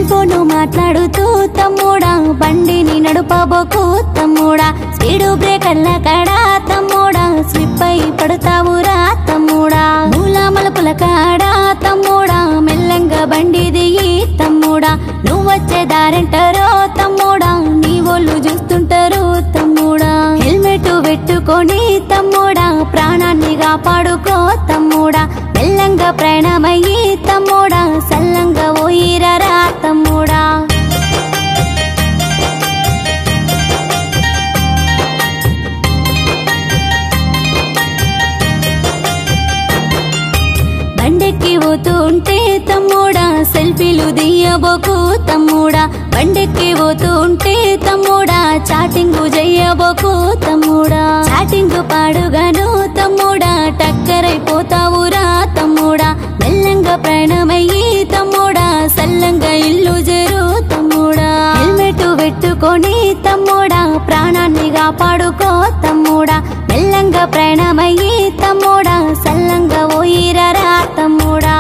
cell phone మాట్లాడుతూ తమ్ముడా బండిని నడుపబోకు తమ్ముడా స్పీడు బ్రేకర్ల కాడా తమ్ముడా స్లిప్ అయి పడతావురా తమ్ముడా మూల మలుపుల కాడా తమ్ముడా మెల్లంగా బండి దిగి తమ్ముడా నువ్వొచ్చే దారంటారో తమ్ముడా నీ ఒళ్ళు చూస్తుంటారు తమ్ముడా హెల్మెట్ పెట్టుకొని తమ్ముడా ప్రాణాన్ని కాపాడుకో తమ్ముడా మెల్లంగా ప్రయాణమయ్యి తమ్ముడా సల్లంగా ఓయిరరా తమ్ముడా బండెక్కి పోతూ ఉంటే తమ్ముడా సెల్ఫీలు దియ్యబోకు తమ్ముడా బండెక్కి పోతూ ఉంటే తమ్ముడా చాటింగ్ చెయ్యబోకు తమ్ముడా చాటింగ్ పాడుగాను తమ్ముడా టక్కరైపోతావురా తమ్ముడా మెల్లంగా ప్రయాణమయ్యి తమ్ముడా సల్లంగా ఇల్లు చేరు తమ్ముడా హెల్మెట్ పెట్టుకొని తమ్ముడా ప్రాణాన్ని కాపాడుకో తమ్ముడా మెల్లంగా ప్రయాణమయ్యి తమ్ముడా సల్లంగా ఓయిరరా తమ్ముడా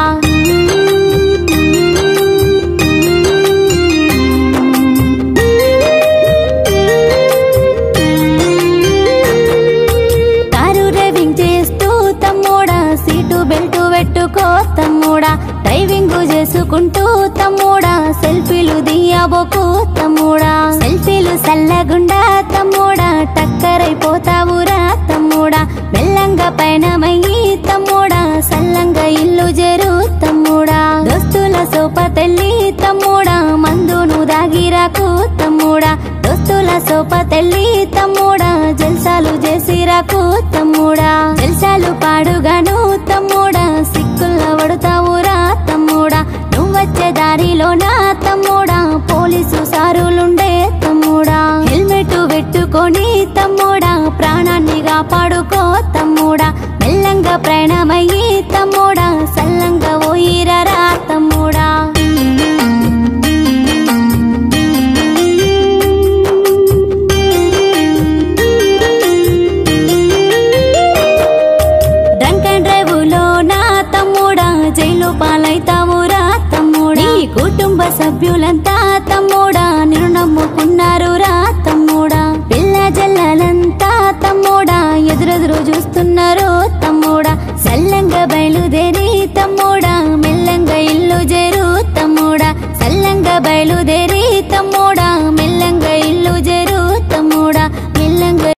కారు డ్రైవింగ్ చేస్తూ తమ్ముడా సీటు బెల్ట్ పెట్టుకో తమ్ముడా డ్రైవింగ్ చేసుకుంటూ తమ్ముడా సెల్ఫీలు దియబోకు తమ్ముడా సెల్ఫీలు సల్లగుండా తమ్ముడా టక్కరైపోతావురా తమ్ముడా మెల్లంగా పయనమయ్యి తమ్ముడా సల్లంగా ఇల్లు చేరు తమ్ముడా దోస్తుల సోప తెల్లి తమ్ముడా మందును దాగిరాకు తమ్ముడా దోస్తుల సోప తెల్లి తమ్ముడా జల్సాలు చేసిరాకు తమ్ముడా జల్సాలు పాడుగాను తమ్ముడా సిక్కుల్ల పడతావురా తమ్ముడా నువ్వొచ్చే దారిలో నా తమ్ముడా పోలీసు సారులుండే తమ్ముడా హెల్మెట్ పెట్టుకొని తమ్ముడా ప్రాణాన్ని కాపాడుకో తమ్ముడా మెల్లంగా ప్రయాణమయ్యి తమ్ముడా సల్లంగా ఓయిరరా తమ్ముడా డ్రంక్ అండ్ డ్రైవ్ లో నా తమ్ముడా జైలు పాలైతావురా తమ్ముడా నీ కుటుంబ సభ్యులంతా తమ్ముడా నిన్ను నమ్ముకున్నారు రా తమ్ముడా పిల్ల జల్లలంతా తమ్ముడా ఎదురెదురు చూస్తున్నారు తమ్ముడా సల్లంగా బయలుదేరి తమ్ముడా మెల్లంగా ఇల్లు చేరు తమ్ముడా సల్లంగా బయలుదేరి